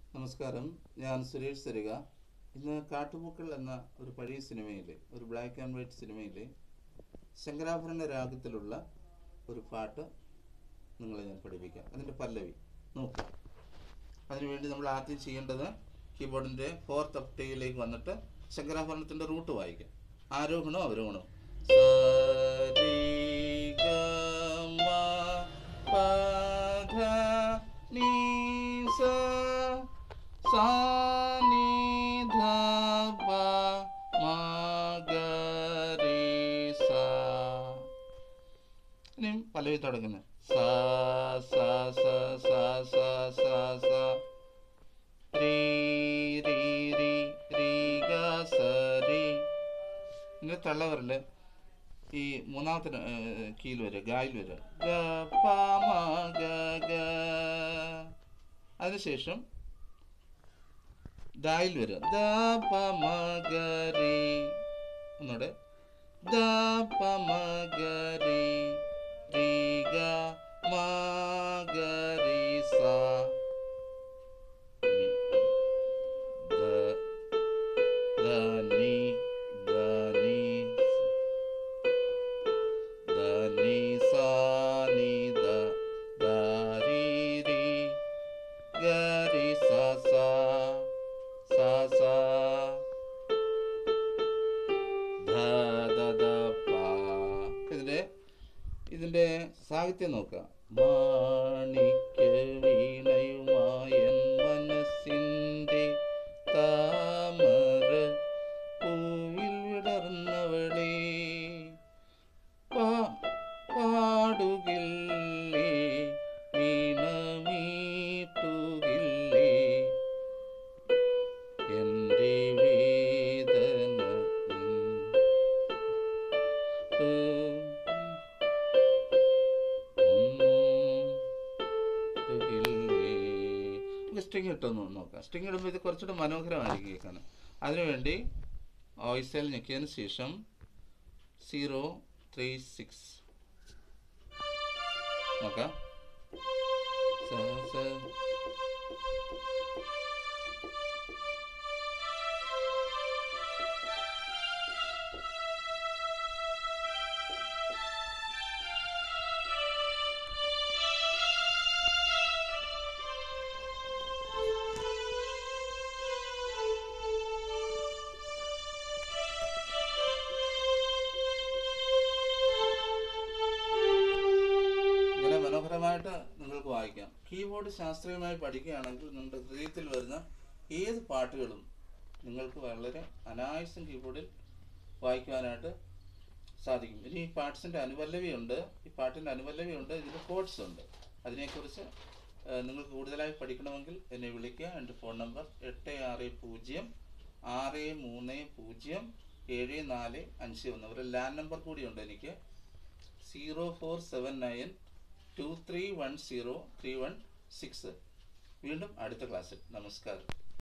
നമസ്കാരം ഞാൻ സുരേഷ് സരിക ഇന്ന് കാട്ടുപൂക്കൾ എന്ന ഒരു പഴയ സിനിമയിലെ ഒരു ബ്ലാക്ക് ആൻഡ് വൈറ്റ് സിനിമയിലെ ശങ്കരാഭരണ രാഗത്തിലുള്ള ഒരു പാട്ട് നിങ്ങളെ ഞാൻ പഠിപ്പിക്കാം അതിൻ്റെ പല്ലവി നോക്കുക അതിനുവേണ്ടി നമ്മൾ ആദ്യം ചെയ്യേണ്ടത് കീബോർഡിൻ്റെ ഫോർത്ത് ഒക്ടേവിലേക്ക് വന്നിട്ട് ശങ്കരാഭരണത്തിൻ്റെ റൂട്ട് വായിക്കാം ആരോഹണവും അവരോഹണവും സരി ഗ മ പ ധ നീ സ സാ നീ ധ പ മ ഗ രി സ ഇനിയും പല്ലവി തുടങ്ങുന്നത് സ സ സ സ സ സ സ രി രി രി രി ഗ സ രി ഇങ്ങനെ തള്ളവരല് ഈ മൂന്നാമത്തെ കീയിൽ വരിക ഗായിൽ വരിക ഗ പ മ ഗ ഗ അതിനുശേഷം ദായിൽ വരിക ദ പ മ ഗ രി ഒന്നുകൂടെ ദ പ മ ഗ രി രി ഗ മ ഗ രി സ ദ ദ നി ദ നി ദ നി സ നി ദ ദ രി രി ഗ രി സ സ സ സ ധ ദ ദ പ ഇതിന്റെ ഇതിന്റെ സാഹിത്യം നോക്കുക മാണിക്യ വീണയുമായൻ മനസ്സിൻ്റെ താമര പൂവിൽ വിടർന്നവളേ പാ- പാടുകില്ലേ വീണമീട്ടുകില്ലേ എൻ്റെ വേദന സ്ട്രിങ് ഇട്ടൊന്ന് നോക്കാം സ്ട്രിങ് ഇടുമ്പോൾ ഇത് കുറച്ചുകൂടെ മനോഹരമായിരിക്കും കേൾക്കാൻ അതിനുവേണ്ടി വോയിസൽ ഞെക്കിയതിന് ശേഷം സീറോ ത്രീ സിക്സ് നോക്കാം സ സ ഇങ്ങനെ മനോഹരമായിട്ട് നിങ്ങൾക്ക് വായിക്കാം കീബോർഡ് ശാസ്ത്രീയമായി പഠിക്കുകയാണെങ്കിൽ നിങ്ങളുടെ ഹൃദയത്തിൽ വരുന്ന ഏത് പാട്ടുകളും നിങ്ങൾക്ക് വളരെ അനായാസം കീബോർഡിൽ വായിക്കുവാനായിട്ട് സാധിക്കും ഇനി ഈ പാട്ട്സിൻ്റെ അനുപല്ലവിയുണ്ട് ഈ പാട്ടിൻ്റെ അനുപല്ലവിയുണ്ട് ഇതിൻ്റെ കോഡ്സ് ഉണ്ട് അതിനെക്കുറിച്ച് ആ, നിങ്ങൾക്ക് കൂടുതലായി പഠിക്കണമെങ്കിൽ എന്നെ വിളിക്കുക എൻ്റെ ഫോൺ നമ്പർ എട്ട് ആറ് പൂജ്യം ആറ് മൂന്ന് പൂജ്യം ഏഴ് നാല് അഞ്ച് ഒന്ന് ഒരു ലാൻഡ് നമ്പർ കൂടിയുണ്ട് എനിക്ക് zero four seven nine two three one zero three one six വീണ്ടും അടുത്ത ക്ലാസ്സിൽ നമസ്കാരം